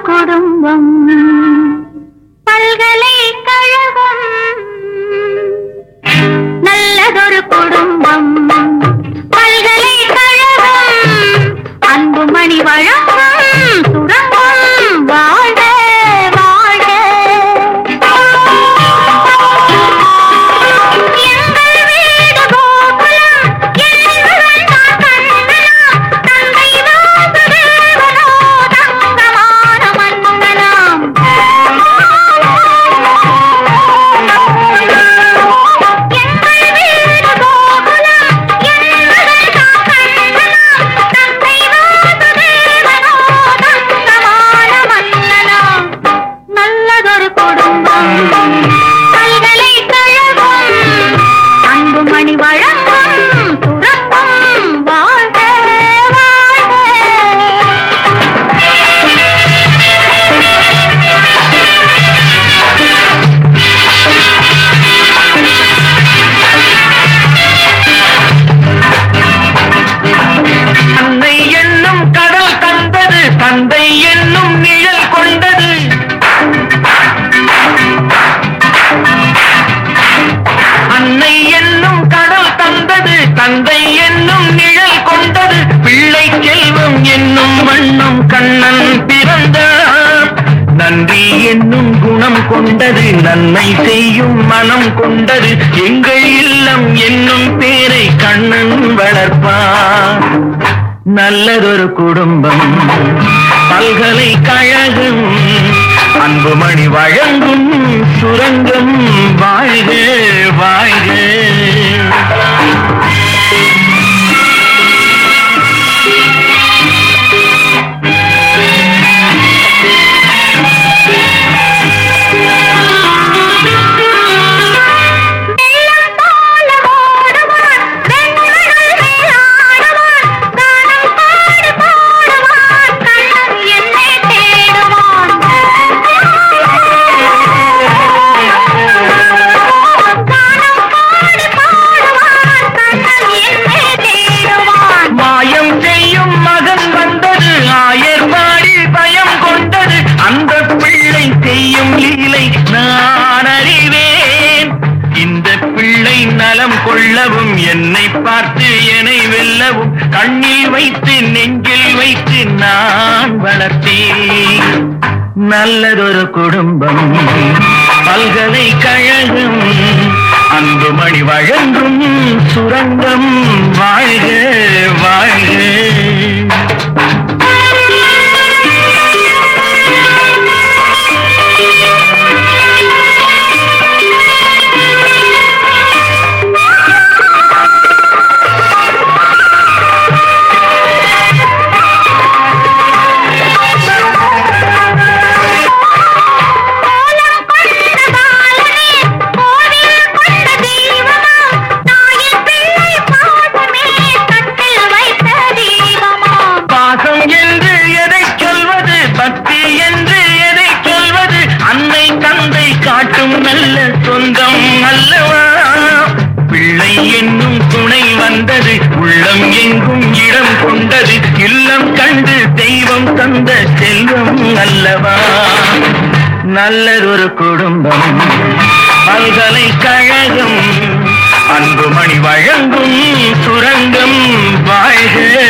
குடும்பம் பல்கலைக்கழகம் நல்லதொரு குடும்பம் பல்கலைக்கழகம் அன்புமணி வழங்கும் சுரங்கம் வாழ்க வாழ்க எங்கள் வீடு கோகுலம் எங்களுடன் தான் கண்ணனாம் தந்தை வாசுதேவனோ தங்கமான மன்னனாம் எங்கள் வீடு கோகுலம் எங்களுடன் தான் கண்ணனாம் தந்தை வாசுதேவனோ தங்கமான மன்னனாம் நல்லதொரு குடும்பம் பல்கலைக்கழகம் அன்புமணி வழங்கும் துறப்பம் வாழ்க வாழ்க அன்னை என்னும் கடல் தந்தது தந்தை என்னும் நிழல் கொண்டது அன்னை என்னும் கடல் தந்தது தந்தை என்னும் நிழல் கொண்டது பிள்ளை செல்வம் என்னும் வண்ணம் கண்ணன் பிறந்தார் நன்றி என்னும் குணம் கொண்டது நன்மை செய்யும் மனம் கொண்டது எங்கள் இல்லம் என்னும் பேரை கண்ணன் வளர்ப்பார் நல்லதொரு குடும்பம் பல்கலைக்கழகம் அன்புமணி வழங்கும் சுரங்கம் வாழ்க வாழ்க வெள்ளம் போல ஓடுவான் வெண்மகள் மேலாடுவான் கானம் பாடி பாடுவான் கண்ணன் என்னை தேடுவான் கானம் பாடி பாடுவான் கண்ணன் என்னை தேடுவான் மாயம் செய்யும் மகன் வந்தது ஆயர்வாடி பயம் கொண்டது அந்த பிள்ளை செய்யும் லீலை நான் அறிவேன் இந்த பிள்ளை நலம் கொள்ளவும் என்னை பார்த்து என்னை வெல்லவும் கண்ணில் வைத்து நெஞ்சில் வைத்து நான் வளர்த்தேன் நல்லதொரு குடும்பம் பல்கலைக்கழகம் அன்புமணி வழங்கும் சுரங்கம் வாழ்க வாழ்க கோலம் கொண்ட பாலனே கோவில் கொண்ட தெய்வமாம் தாயின் பிள்ளை பாசமே கட்டில் வைத்த தீபமாம் பாசம் என்று எதை சொல்வது பக்தி என்று எதை சொல்வது அன்னை தந்தை காட்டும் நல்ல சொந்தம் அல்லவா பிள்ளை என்னும் துணை வந்தது உள்ளம் எங்கும் இடம் கொண்டது இல்லம் கண்டு தெய்வம் தந்த செல்வம் அல்லவா நல்லதொரு குடும்பம் பல்கலைக்கழகம் அன்புமணி வழங்கும் சுரங்கம் வாழ்க